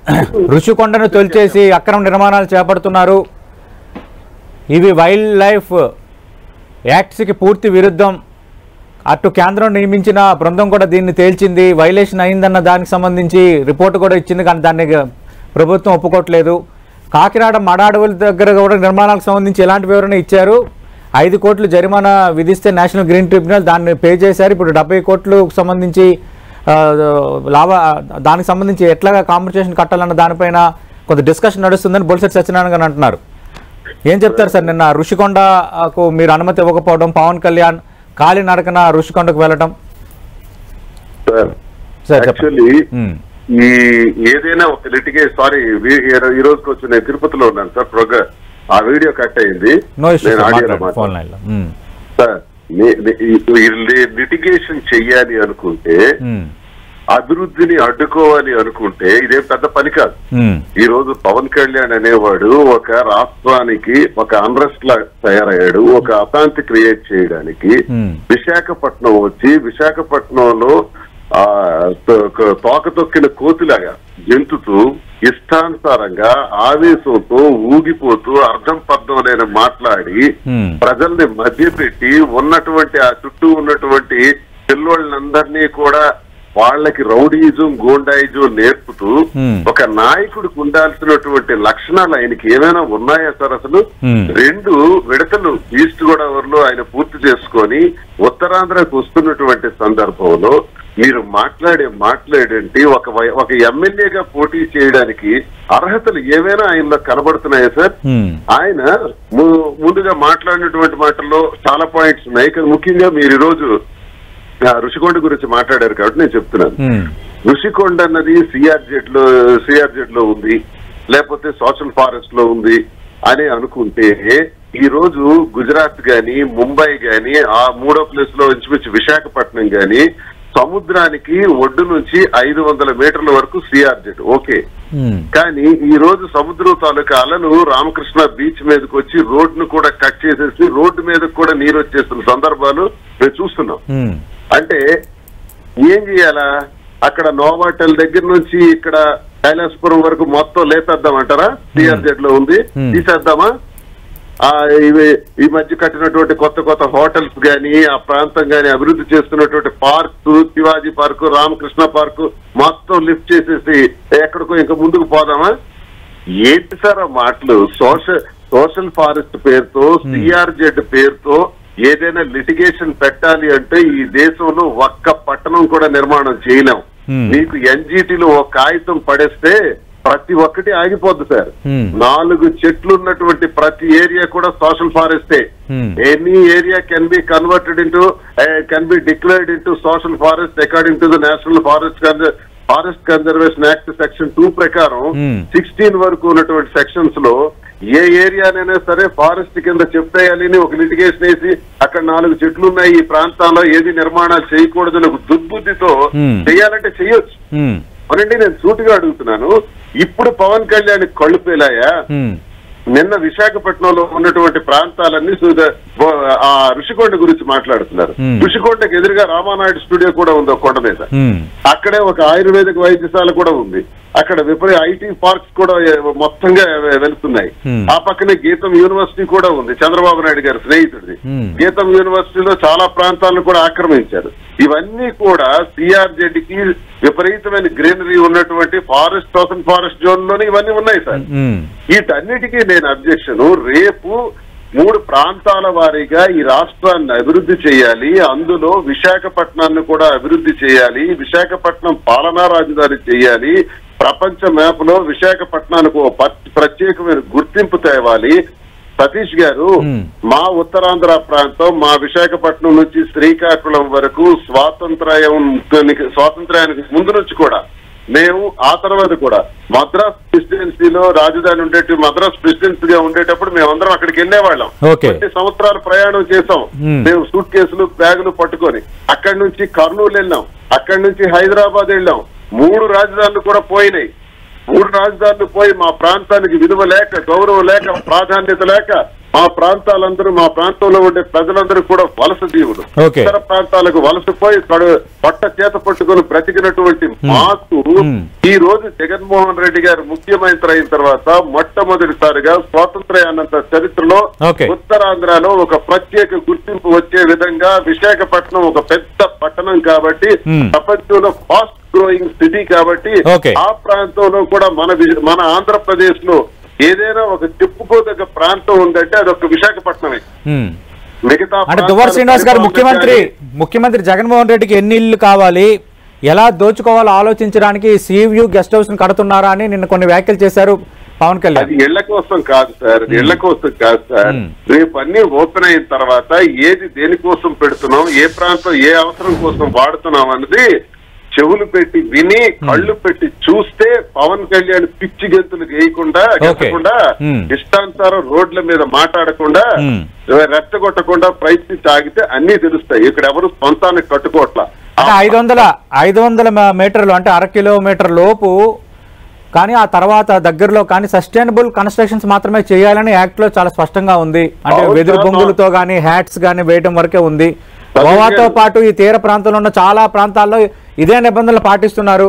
ఋషికొండను తొలిచేసి అక్రమ నిర్మాణాలు చేపడుతున్నారు ఇవి వైల్డ్ లైఫ్ యాక్ట్స్కి పూర్తి విరుద్ధం అటు కేంద్రం నియమించిన బృందం కూడా దీన్ని తేల్చింది వైలేషన్ అయిందన్న దానికి సంబంధించి రిపోర్ట్ కూడా ఇచ్చింది కానీ దాన్ని ప్రభుత్వం ఒప్పుకోవట్లేదు కాకినాడ మడ అడవుల దగ్గర కూడా నిర్మాణాలకు సంబంధించి ఎలాంటి వివరణ ఇచ్చారు ఐదు కోట్లు జరిమానా విధిస్తే నేషనల్ గ్రీన్ ట్రిబ్యునల్ దాన్ని పే చేశారు ఇప్పుడు డెబ్బై కోట్లకు సంబంధించి ఆ, లాభ దానికి సంబంధించి ఎట్లా కాంపన్సేషన్ కట్టాలన్న దానిపైన కొంత డిస్కషన్ నడుస్తుందని బొలిసెట్ సత్యనారాయణ గారు అంటున్నారు ఏం చెప్తారు సార్ నిన్న ఋషికొండకు మీరు అనుమతి ఇవ్వకపోవడం పవన్ కళ్యాణ్ కాలినడకన ఋషికొండకు వెళ్ళటం సార్ సార్ చెప్పండి యాక్చువల్లీ ఉమ్, ఈ ఏదైనా ఒక లిటిగే సారీ ఈ రోజుకి వచ్చి నేను తిరుపతిలో ఉన్నాను సార్ ప్రోగ్రా ఆ వీడియో కట్ అయింది నో ఇష్యూ నేను ఆడియోలో ఫోన్ మాట్లాడతాను. లైన్లో ఉమ్, సార్ లిటిగేషన్ చెయ్యాలి అనుకుంటే ఉమ్, అభివృద్ధిని అడ్డుకోవాలి అనుకుంటే ఇదేం పెద్ద పని కాదు ఉమ్, ఈ రోజు పవన్ కళ్యాణ్ అనేవాడు ఒక రాష్ట్రానికి ఒక అన్రెస్ట్ లా తయారయ్యాడు ఒక అశాంతి క్రియేట్ చేయడానికి Hmm. విశాఖపట్నం వచ్చి విశాఖపట్నంలో ఆ తో- క- తోక తొక్కిన కోతిలాగా జంతుతూ ఇష్టానుసారంగా ఆవేశంతో ఊగిపోతూ అర్థం పర్థం లేని మాట్లాడి Hmm. ప్రజల్ని మధ్యపెట్టి ఉన్నటువంటి ఆ చుట్టూ ఉన్నటువంటి పిల్లోళ్ళందరినీ కూడా వాళ్ళకి రౌడీజం గూండాయిజం నేర్పుతూ Hmm. ఒక నాయకుడికి ఉండాల్సినటువంటి లక్షణాలు ఆయనకి ఏమైనా ఉన్నాయా సార్ అసలు Hmm. రెండు విడతలు ఈస్ట్ గోదావరిలో ఆయన పూర్తి చేసుకొని ఉత్తరాంధ్రకు వస్తున్నటువంటి సందర్భంలో మీరు మాట్లాడే మాట్లాడేంటి ఒక వై- ఒక ఎమ్మెల్యేగా పోటీ చేయడానికి అర్హతలు ఏమైనా ఆయనలో కనబడుతున్నాయా సార్ ఉమ్, ఆయన ము- ముందుగా మాట్లాడినటువంటి మాటల్లో చాలా పాయింట్స్ ఉన్నాయి కానీ ముఖ్యంగా మీరు ఈ రోజు ఆ, ఋషికొండ గురించి మాట్లాడారు కాబట్టి నేను చెప్తున్నాను ఉమ్, ఋషికొండ అన్నది సిఆర్జెడ్ లో సిఆర్జెడ్ లో ఉంది లేకపోతే సోషల్ ఫారెస్ట్ లో ఉంది అని అనుకుంటే ఈ రోజు గుజరాత్ గాని ముంబై గాని ఆ మూడో ప్లేస్ లో ఇంచుమించు విశాఖపట్నం గాని సముద్రానికి ఒడ్డు నుంచి ఐదు వందల మీటర్ల వరకు సిఆర్జెడ్ ఓకే ఉమ్, కానీ ఈ రోజు సముద్రం తాలూకా అలలు రామకృష్ణ బీచ్ మీదకి వచ్చి రోడ్డును కూడా కట్ చేసేసి రోడ్డు మీదకి కూడా నీరు వచ్చేస్తున్న సందర్భాలు మేము చూస్తున్నాం ఉమ్, అంటే ఏం చేయాలా అక్కడ నోవాటల్ దగ్గర నుంచి ఇక్కడ కైలాసపురం వరకు మొత్తం లేపేద్దామంటారా సిఆర్జెడ్ లో ఉంది Hmm. తీసేద్దామా ఆ ఇవి ఈ మధ్య కట్టినటువంటి కొత్త కొత్త హోటల్స్ గాని ఆ ప్రాంతం గాని అభివృద్ధి చేస్తున్నటువంటి parks Shivaji park Ramakrishna park మొత్తం లిఫ్ట్ చేసేసి ఎక్కడికో ఇంకా ముందుకు పోదామా ఏంటి సార్ ఆ మాటలు సోషల్ సోషల్ ఫారెస్ట్ పేరుతో సిఆర్జెడ్ పేరుతో ఏదైనా లిటిగేషన్ పెట్టాలి అంటే ఈ దేశంలో ఒక్క పట్టణం కూడా నిర్మాణం చేయలేం Hmm. మీకు ఎన్జిటిలో ఒక కాగితం పడేస్తే ప్రతి ఒక్కటి ఆగిపోద్ది సార్ Hmm. నాలుగు చెట్లు ఉన్నటువంటి ప్రతి ఏరియా కూడా సోషల్ ఫారెస్టే Hmm. Any area can be converted into can be declared into social forest according to the National Forest forest conservation act section two ప్రకారం Hmm. సిక్స్టీన్ వరకు ఉన్నటువంటి సెక్షన్స్ లో ఏ ఏరియానైనా సరే ఫారెస్ట్ కింద చెప్పేయాలి అని ఒక లిటిగేషన్ వేసి అక్కడ నాలుగు చెట్లు ఉన్నాయి ఈ ప్రాంతాల్లో ఏది నిర్మాణాలు చేయకూడదని ఒక దుర్బుద్ధితో Hmm. చేయాలంటే చేయొచ్చు ఉమ్, అనండి నేను సూటిగా అడుగుతున్నాను ఇప్పుడు పవన్ కళ్యాణ్ కళ్ళు పేలాయా ఉమ్, నిన్న విశాఖపట్నంలో ఉన్నటువంటి ప్రాంతాలన్నీ సుద- బో- ఆ ఋషికొండ గురించి మాట్లాడుతున్నారు Hmm. ఋషికొండకి ఎదురుగా రామానాయుడు స్టూడియో కూడా ఉంది ఒక కొండ మీద ఉమ్, అక్కడే ఒక ఆయుర్వేదిక వైద్యశాల కూడా ఉంది అక్కడ విపరీ ఐటీ పార్క్స్ కూడా ఏ- మొత్తంగా వె- వెళ్తున్నాయి Hmm. ఆ పక్కనే గీతం యూనివర్సిటీ కూడా ఉంది చంద్రబాబు నాయుడు గారి స్నేహితుడిది Hmm. గీతం యూనివర్సిటీలో చాలా ప్రాంతాలను కూడా ఆక్రమించారు ఇవన్నీ కూడా సిఆర్జెడ్ కి విపరీతమైన గ్రీనరీ ఉన్నటువంటి ఫారెస్ట్ సోషల్ ఫారెస్ట్ జోన్ లోనే ఇవన్నీ ఉన్నాయి సార్ ఉమ్, వీటన్నిటికీ నేను అబ్జెక్షన్ రేపు మూడు ప్రాంతాల వారీగా ఈ రాష్ట్రాన్ని అభివృద్ధి చేయాలి అందులో విశాఖపట్నాన్ని కూడా అభివృద్ధి చేయాలి విశాఖపట్నం పాలనా రాజధాని చేయాలి ప్రపంచ మ్యాప్ లో విశాఖపట్నానికి ఓ ప- ప్రత్యేకమైన గుర్తింపు తేవాలి సతీష్ గారు Hmm. మా ఉత్తరాంధ్ర ప్రాంతం మా విశాఖపట్నం నుంచి శ్రీకాకుళం వరకు స్వాతంత్ర్యం స్వాతంత్ర్యానికి ముందు నుంచి కూడా మేము ఆ తర్వాత కూడా మద్రాస్ ప్రెసిడెన్సీలో రాజధాని ఉండేటి మద్రాస్ ప్రెసిడెన్సీ గా ఉండేటప్పుడు మేమందరం అక్కడికి వెళ్ళేవాళ్ళం Okay. కొన్ని సంవత్సరాలు ప్రయాణం చేసాం Hmm. మేము సూట్ కేసులు బ్యాగులు పట్టుకొని అక్కడి నుంచి కర్నూలు వెళ్ళాం అక్కడి నుంచి హైదరాబాద్ వెళ్ళాం మూడు రాజధానులు కూడా పోయినాయి మూడు రాజధానులు పోయి మా ప్రాంతానికి విలువ లేక గౌరవం లేక ప్రాధాన్యత లేక మా ప్రాంతాలందరూ మా ప్రాంతంలో ఉండే ప్రజలందరూ కూడా వలస జీవులు Okay. ఇతర ప్రాంతాలకు వలసపోయి కడు పట్ట చేత పట్టుకొని బ్రతికినటువంటి మాకు Hmm. ఈ రోజు జగన్మోహన్ రెడ్డి గారు ముఖ్యమంత్రి అయిన తర్వాత మొట్టమొదటిసారిగా స్వాతంత్ర్యానంత చరిత్రలో Okay. ఉత్తరాంధ్రలో ఒక ప్రత్యేక గుర్తింపు వచ్చే విధంగా విశాఖపట్నం ఒక పెద్ద పట్టణం కాబట్టి Hmm. ప్రపంచంలో ఫాస్ట్ గ్రోయింగ్ సిటీ కాబట్టి Okay. ఆ ప్రాంతంలో కూడా మన వి- మన ఆంధ్రప్రదేశ్ లో ఏదైనా ఒక చెప్పుకోదగ్గ ప్రాంతం ఉందంటే అది ఒక విశాఖపట్నమే ఉమ్. మిగతా అంటే దువ్వార్ శ్రీనివాస్ గారు ప్రాంతాలు ముఖ్యమంత్రి ముఖ్యమంత్రి జగన్మోహన్ రెడ్డికి ఎన్ని ఇల్లు కావాలి ఎలా దోచుకోవాలో ఆలోచించడానికి సీవ్యూ గెస్ట్ హౌస్ ని కడుతున్నారా అని నిన్న కొన్ని వ్యాఖ్యలు చేశారు పవన్ కళ్యాణ్ అది ఇళ్ల కోసం కాదు సార్ అది ఇళ్ల కోసం కాదు సార్ మ్మ్. రేపు అన్ని ఓపెన్ అయిన తర్వాత ఏది దేనికోసం పెడుతున్నాం ఏ ప్రాంతం ఏ అవసరం కోసం వాడుతున్నాం అన్నది చెవులు పెట్టి విని కళ్ళు పెట్టి చూస్తే పవన్ కళ్యాణ్ పిచ్చి గెంతులు వేయకుండా గెట్టకుండా మ్మ్. ఇష్టానుసారం రోడ్ల మీద మాట్లాడకుండా మ్మ్. రెచ్చగొట్టకుండా ప్రయత్నించి ఆగితే అన్ని తెలుస్తాయి ఇక్కడ ఎవరు సొంతానికి కట్టుకోవట్లా అంటే ఐదు వందల ఐదు వందల మ- మీటర్లు అంటే అర కిలోమీటర్ లోపు కానీ ఆ తర్వాత దగ్గరలో కానీ సస్టైనబుల్ కన్స్ట్రక్షన్స్ మాత్రమే చేయాలని యాక్ట్ లో చాలా స్పష్టంగా ఉంది అంటే అవును వెదురు సార్, బొంగులతో కానీ హ్యాట్స్ కానీ వేయడం వరకే ఉంది సరే, గోవాతో సరే. పాటు ఈ తీర ప్రాంతంలో ఉన్న చాలా ప్రాంతాల్లో ఇదే నిబంధనలు పాటిస్తున్నారు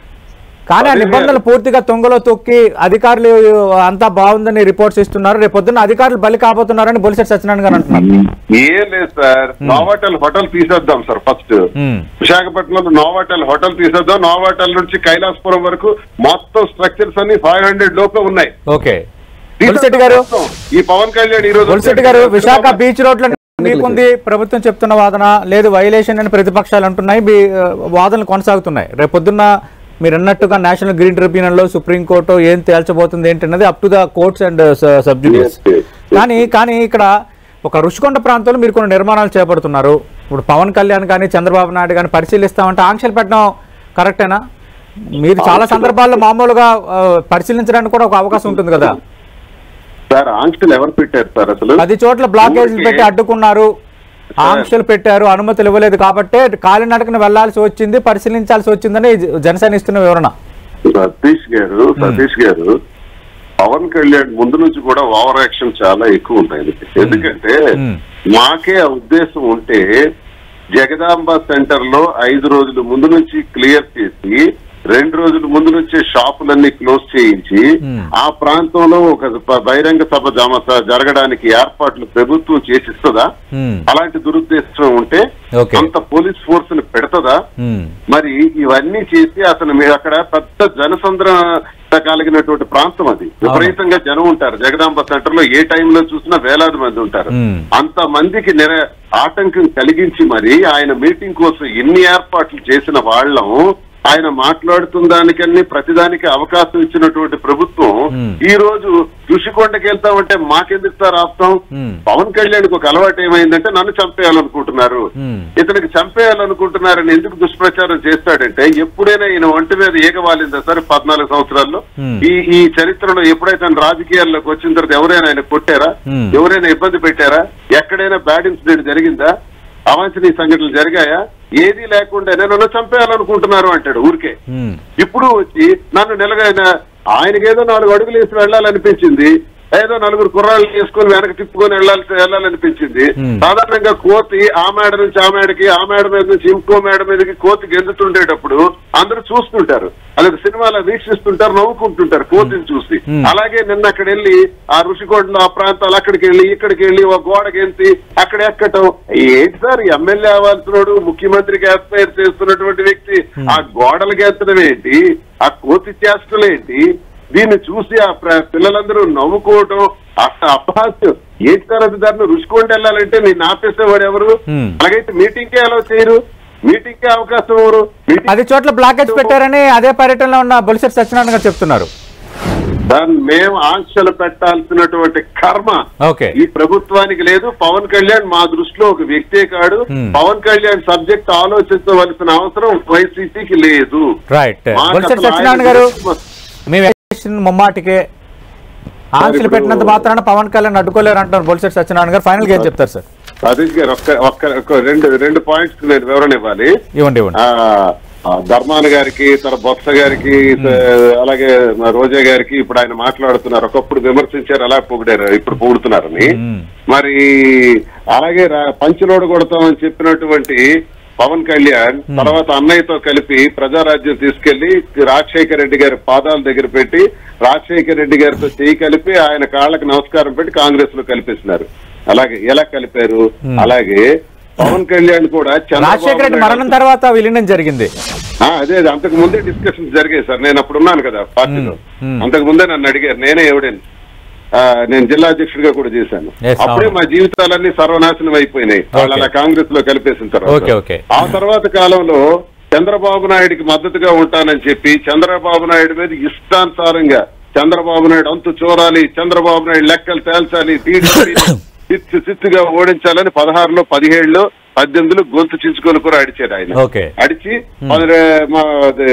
కానీ ఆ సరే, నిబంధనలు పూర్తిగా తొంగలో తొక్కి అధికారులు అంతా బాగుందని రిపోర్ట్స్ ఇస్తున్నారు రేపు పొద్దున్న అధికారులు బలి కాబోతున్నారని బొలిసెట్ సత్యనారాయణ గారు అంటున్నారు ఏం లేదు సార్ నోవాటల్ హోటల్ తీసేద్దాం సార్ ఫస్ట్ మ్మ్. విశాఖపట్నంలో నోవాటల్ హోటల్ తీసేద్దాం నోవాటల్ నుంచి కైలాసపురం వరకు మొత్తం స్ట్రక్చర్స్ అన్ని ఫైవ్ హండ్రెడ్ లోపే ఉన్నాయి ఓకే తీసేద్దాం బొలిశెట్టి గారు మొత్తం. ఈ పవన్ కళ్యాణ్ ఈ రోజు బొలిశెట్టి గారు విశాఖ బీచ్ రోడ్ లో మీకుంది ప్రభుత్వం చెప్తున్న వాదన లేదు వైలేషన్ అని ప్రతిపక్షాలు అంటున్నాయి మీ ఆ, వాదనలు కొనసాగుతున్నాయి రేపు పొద్దున్న మీరు అన్నట్టుగా నేషనల్ గ్రీన్ ట్రిబ్యునల్ లో సుప్రీంకోర్టు ఏం తేల్చబోతుంది ఏంటన్నది up to the courts and sub judice Yes, yes, yes. కానీ కానీ ఇక్కడ ఒక రుషికొండ ప్రాంతంలో మీరు కొన్ని నిర్మాణాలు చేపడుతున్నారు ఇప్పుడు పవన్ కళ్యాణ్ కానీ చంద్రబాబు నాయుడు కానీ పరిశీలిస్తామంటే ఆంక్షలు పెట్టడం కరెక్టేనా మీరు చాలా సందర్భాల్లో మామూలుగా ఆ, పరిశీలించడానికి కూడా ఒక అవకాశం ఉంటుంది కదా సార్ ఆంక్షలు ఎవరు పెట్టారు సార్ అసలు పది చోట్ల బ్లాకేజ్ ఊరికే- పెట్టి అడ్డుకున్నారు ఆంక్షలు పెట్టారు అనుమతులు ఇవ్వలేదు కాబట్టి కాలినడకన వెళ్లాల్సి వచ్చింది పరిశీలించాల్సి వచ్చిందని జ- జనసేన ఇస్తున్న వివరణ సతీష్ గారు సతీష్ గారు పవన్ కళ్యాణ్ ముందు నుంచి కూడా ఓవర్ యాక్షన్ చాలా ఎక్కువ ఉంది ఆయనకి ఎందుకంటే మ్మ్. మాకే ఆ ఉద్దేశం ఉంటే జగదాంబ సెంటర్ లో ఐదు రోజుల ముందు నుంచి క్లియర్ చేసి రెండు రోజుల ముందు నుంచే షాపులన్నీ క్లోజ్ చేయించి మ్మ్. ఆ ప్రాంతంలో ఒక ప- బహిరంగ సభ జమ జరగడానికి ఏర్పాట్లు ప్రభుత్వం చేసిస్తుందా మ్మ్. అలాంటి దురుద్దేశం ఉంటే Okay. అంత పోలీస్ ఫోర్స్ ని పెడతదా మ్మ్. మరి ఇవన్నీ చేసి అతను మీరు అక్కడ పెద్ద జనసంద్ర కలిగినటువంటి ప్రాంతం అది విపరీతంగా జనం ఉంటారు జగదాంబ సెంటర్ లో ఏ టైంలో చూసినా వేలాది మంది ఉంటారు మ్మ్. అంత మందికి నిర ఆటంకం కలిగించి మరి ఆయన మీటింగ్ కోసం ఎన్ని ఏర్పాట్లు చేసిన వాళ్ళం ఆయన మాట్లాడుతున్న దానికన్నీ ప్రతిదానికి అవకాశం ఇచ్చినటువంటి ప్రభుత్వం మ్మ్. ఈ రోజు ఋషికొండకి వెళ్తామంటే మాకెందుకు సార్ ఆపుతాం మ్మ్. పవన్ కళ్యాణ్కి ఒక అలవాటు ఏమైందంటే నన్ను చంపేయాలనుకుంటున్నారు మ్మ్. ఇతనికి చంపేయాలనుకుంటున్నారని ఎందుకు దుష్ప్రచారం చేస్తాడంటే ఎప్పుడైనా ఈయన ఒంటి మీద ఈగ వాలిందా సార్ పద్నాలుగు సంవత్సరాల్లో Hmm. ఈ ఈ చరిత్రలో ఎప్పుడైతే ఆయన రాజకీయాల్లోకి వచ్చిన తర్వాత ఎవరైనా ఆయన కొట్టారా Hmm. ఎవరైనా ఇబ్బంది పెట్టారా ఎక్కడైనా బ్యాడ్ ఇన్సిడెంట్ జరిగిందా అవాంఛనీయ సంఘటనలు జరిగాయా ఏదీ లేకుండా నన్ను చంపేయాలనుకుంటున్నారు అంటాడు ఊరికే మ్మ్. ఇప్పుడు వచ్చి నన్ను నిలగైన ఆయనకేదో నాలుగు అడుగులు వేసి వెళ్ళాలనిపించింది ఏదో నలుగురు కుర్రాళ్ళు వేసుకొని వెనక తిప్పుకొని వెళ్ళాలి వెళ్ళాలనిపించింది Hmm. సాధారణంగా కోతి ఆ మేడ నుంచి ఆ మేడకి ఆ మేడ మీద నుంచి ఇంకో మేడ మీదకి కోతి గెంతుతుండేటప్పుడు అందరూ చూస్తుంటారు అలాగే సినిమాలో వీక్షిస్తుంటారు నవ్వుకుంటుంటారు కోతిని చూసి Hmm. అలాగే నిన్న అక్కడ వెళ్ళి ఆ ఋషికొండలో ఆ ప్రాంతాలు అక్కడికి వెళ్ళి ఇక్కడికి వెళ్ళి ఒక గోడ గెంతి అక్కడ ఎక్కటం ఏంటి సార్ ఎమ్మెల్యే అవ్వాల్సినోడు ముఖ్యమంత్రికి ఆస్పైర్ చేస్తున్నటువంటి వ్యక్తి ఆ గోడలు గెంతడం ఏంటి ఆ కోతి చేష్టలు ఏంటి దీన్ని చూసి ఆ ప్ర- పిల్లలందరూ నవ్వుకోవటం అసలు అపహాస్యం ఏంటి సార్ అది దాన్ని రుషికొండ వెళ్ళాలంటే నేను ఆపేసేవాడు ఎవరు Hmm. అలాగైతే మీటింగ్ కే అలా చేయరు మీటింగ్ కే అవకాశం ఎవరు మీటింగ్ పది చోట్ల బ్లాకేజ్ పెట్టారని అదే పర్యటనలో ఉన్న బొలిశెట్టి సత్యనారాయణ గారు చెప్తున్నారు దాన్ని మేము ఆంక్షలు పెట్టాల్సినటువంటి కర్మ ఓకే ఈ ప్రభుత్వానికి లేదు పవన్ కళ్యాణ్ మా దృష్టిలో ఒక వ్యక్తే కాడు Hmm. పవన్ కళ్యాణ్ సబ్జెక్ట్ ఆలోచించవలసిన అవసరం వైసీపీకి లేదు రైట్ మాకు బొలిశెట్టి అసలు సత్యనారాయణ ఆయన గారు గురించి మేము ఎలక్షన్ ముమ్మాటికే ఆంక్షలు ఇప్పుడు- పెట్టినంత మాత్రాన పవన్ కళ్యాణ్ అడ్డుకోలేరు అంటున్నారు బొలిశెట్టి సత్యనారాయణ గారు ఫైనల్ గా ఏం చెప్తారు సార్ సతీష్ గారు ఒక్క ఒక్క ఒక్క రెండు రెండు పాయింట్స్ నేను వివరణ ఇవ్వాలి ఇవ్వండి ఇవ్వండి ఆ ఆ, ధర్మాన గారికి తన బొత్స గారికి త- అలాగే మా రోజా గారికి ఇప్పుడు ఆయన మాట్లాడుతున్నారు ఒకప్పుడు విమర్శించారు అలా పొగిడారు ఇప్పుడు పొగుడుతున్నారని మ్మ్. మరి అలాగే రా- పంచులోడు కొడతామని చెప్పినటువంటి పవన్ కళ్యాణ్ తర్వాత అన్నయ్యతో కలిపి ప్రజారాజ్యం తీసుకెళ్లి రాజశేఖర రెడ్డి గారి పాదాల దగ్గర పెట్టి రాజశేఖర రెడ్డి గారితో చేయి కలిపి ఆయన కాళ్ళకి నమస్కారం పెట్టి కాంగ్రెస్ లో కలిపేసినారు అలాగే ఎలా కలిపారు అలాగే పవన్ కళ్యాణ్ కూడా చంద్రబాబు రాజశేఖర రెడ్డి నాయుడు- మరణం తర్వాత విలీనం జరిగింది ఆ, అదే అదే. అంతకు ముందే డిస్కషన్స్ జరిగాయి సార్ నేను అప్పుడు ఉన్నాను కదా పార్టీలో మ్మ్. అంతకు ముందే నన్ను అడిగారు నేనే ఎవిడెన్స్ ఆ, నేను జిల్లా అధ్యక్షుడిగా కూడా చేశాను Yes, అప్పుడే అవును. మా జీవితాలన్నీ సర్వనాశనం అయిపోయినాయి వాళ్ళు అలా కాంగ్రెస్ లో కలిపేసిన Okay, తర్వాత okay. ఆ తర్వాత కాలంలో చంద్రబాబు నాయుడికి మద్దతుగా ఉంటానని చెప్పి చంద్రబాబు నాయుడు మీద ఇష్టానుసారంగా చంద్రబాబు నాయుడు అంతు చూడాలి చంద్రబాబు నాయుడు లెక్కలు తేల్చాలి టీడీపీ సిత్తు సిత్తుగా ఓడించాలని పదహారులో పదిహేడులో పద్దెనిమిదిలో గొంతు చించుకొని కూడా అడిచారు ఆయన Okay. అడిచి పది- మా- అదే,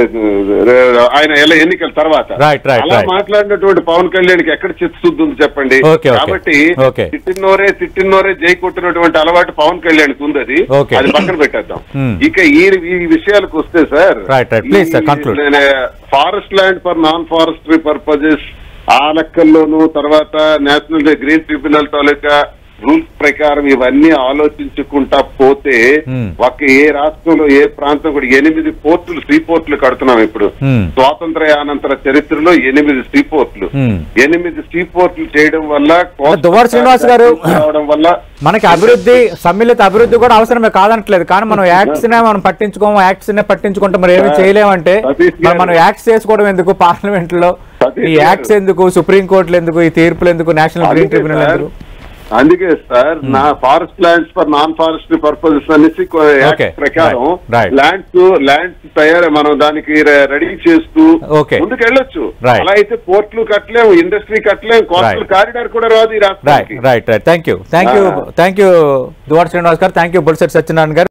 ఆయన ఎలా ఎన్నికల తర్వాత Right, right, అలా right. మాట్లాడినటువంటి పవన్ కళ్యాణ్ కి ఎక్కడ చిత్తశుద్ధి ఉంది చెప్పండి Okay, okay. కాబట్టి Okay. తిట్టినోరే తిట్టినోరే జై కొట్టినటువంటి అలవాటు పవన్ కళ్యాణ్ కి ఉంది అది Okay. అది పక్కన పెట్టేద్దాం Hmm. ఇక ఈ ఈ విషయాలకు వస్తే sir Right, right. Please, sir, conclude. Forest land for non forestry purposes ఆ లెక్కల్లోనూ తర్వాత నేషనల్ గ్రీన్ ట్రిబ్యునల్ తాలూకా రూల్స్ ప్రకారం ఇవన్నీ ఆలోచించుకుంటా పోతే Hmm. ఒక ఏ రాష్ట్రంలో ఏ ప్రాంతం కూడా ఎనిమిది పోర్టులు సీ పోర్టులు కడుతున్నాం ఇప్పుడు Hmm. స్వాతంత్ర్యానంతర చరిత్రలో ఎనిమిది సీ పోర్టులు Hmm. ఎనిమిది సీ పోర్టులు చేయడం వల్ల దువ్వాడ శ్రీనివాస్ గారు రావడం వల్ల మనకి అభివృద్ధి సమ్మిళిత అభివృద్ధి కూడా అవసరమే కాదనట్లేదు కానీ మనం యాక్ట్స్ నే మనం పట్టించుకోము యాక్ట్స్ నే పట్టించుకుంటే మరి ఏమి చేయలేమంటే సతీష్ మరి మనం గారు. యాక్ట్స్ చేసుకోవడం ఎందుకు పార్లమెంట్ లో సతీష్ ఈ గారు. యాక్ట్స్ ఎందుకు సుప్రీం కోర్టులు ఎందుకు ఈ తీర్పులు ఎందుకు నేషనల్ గ్రీన్ అందుకే ట్రిబ్యునల్ సార్, ఎందుకు అందుకే సార్ నా forest lands for non forestry purposes అనేసి కొ- యాక్ట్ Okay, ప్రకారం right, right. ల్యాండ్స్ ల్యాండ్స్ తయారు మనం దానికి రె- రెడీ చేస్తూ Okay. ముందుకు వెళ్ళొచ్చు Right. అలా అయితే పోర్ట్లు కట్టలేము ఇండస్ట్రీ కట్టలేము కోస్టల్ Right. కారిడార్ కూడా రాదు ఈ రైట్ రాష్ట్రానికి right right thank you thank you Ah. Thank you Duvada Srinivas garu thank you బొలిసెట్ Satyanarayana గారు